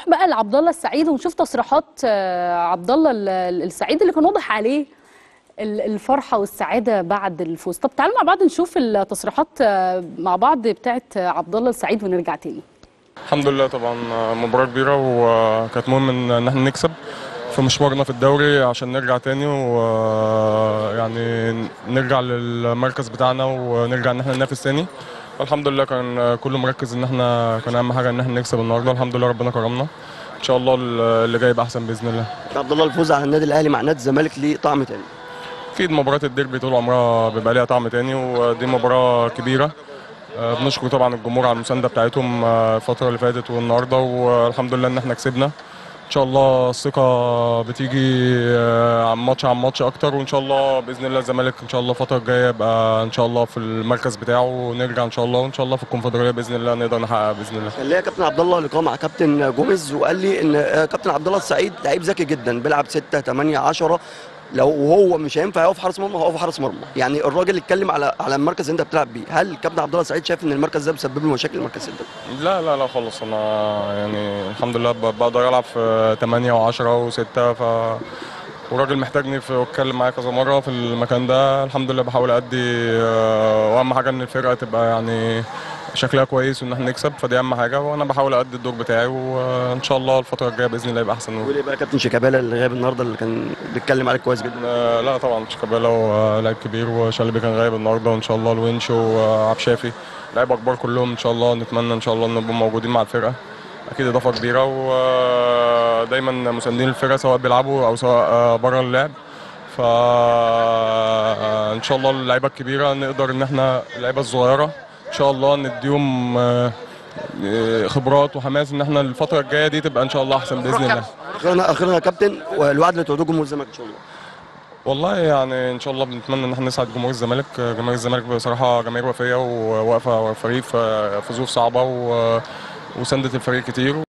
بقى لعبد الله السعيد ونشوف تصريحات آه، عبد الله ال- ال- السعيد اللي كان واضح عليه ال- الفرحه والسعاده بعد الفوز طب تعالوا مع بعض نشوف التصريحات آه، مع بعض بتاعت آه، عبد الله السعيد ونرجع تاني الحمد لله طبعا مباراة كبيرة وكانت مهم ان إن احنا نكسب في مشوارنا في الدوري عشان نرجع تاني ويعني نرجع للمركز بتاعنا ونرجع ان احنا ننافس تاني والحمد لله كان كله مركز ان احنا كان اهم حاجة ان احنا نكسب النهارده الحمد لله ربنا كرمنا ان شاء الله اللي جاي يبقى احسن باذن الله عبد الله الفوز على النادي الاهلي مع نادي الزمالك ليه طعم تاني اكيد مباراة الديربي طول عمرها بيبقى ليها طعم تاني ودي مباراة كبيرة آه، بنشكر طبعا الجمهور على المسانده بتاعتهم آه، الفتره اللي فاتت والنهارده والحمد لله ان احنا كسبنا ان شاء الله الثقه بتيجي آه، عن ماتش عن ماتش اكتر وان شاء الله باذن الله الزمالك ان شاء الله الفتره الجايه يبقى ان شاء الله في المركز بتاعه ونرجع ان شاء الله وان شاء الله في الكونفدراليه باذن الله نقدر نحقق باذن الله كان ليا كابتن عبد الله لقاء مع كابتن جوميز وقال لي ان آه، كابتن عبد الله السعيد لعيب ذكي جدا بيلعب 6 8 10 لو هو مش هينفع يقف حارس مرمى هو حارس مرمى يعني الراجل اتكلم على على المركز اللي انت بتلعب بيه هل كابتن عبد الله السعيد شايف ان المركز ده بيسبب له مشاكل المركز ده لا لا لا خالص انا يعني الحمد لله ب- بقدر العب في 8 و10 و6 ف وراجل محتاجني في واتكلم معايا كذا مره في المكان ده الحمد لله بحاول ادي آه، واهم حاجه ان الفرقه تبقى يعني شكلها كويس وان احنا نكسب فدي اهم حاجه وانا بحاول ادي الدور بتاعي وان شاء الله الفتره الجايه باذن الله يبقى احسن وليه بقى كابتن شيكابالا اللي غايب النهارده اللي كان بيتكلم عليك كويس جدا آه، لا طبعا شيكابالا هو لاعب كبير وشلبي كان غايب النهارده وان شاء الله الونش وعبد شافي لعيبه كبار كلهم ان شاء الله نتمنى ان شاء الله ان نبقوا موجودين مع الفرقه اكيد اضافه كبيره ودايما مساندين الفرقه سواء بيلعبوا او سواء بره اللعب ف ان شاء الله اللعيبه الكبيره نقدر ان احنا اللعيبه الصغيره ان شاء الله نديهم آه، آه، خبرات وحماس ان احنا الفتره الجايه دي تبقى ان شاء الله احسن باذن الله اخيرا اخيرا يا كابتن والوعد اللي تعودوه جمهور الزمالك ان شاء الله والله يعني ان شاء الله بنتمنى ان احنا نسعد جمهور الزمالك جماهير الزمالك بصراحه جماهير وفيه وواقفه ورا الفريق في في ظروف صعبه و- وسندت الفريق كتير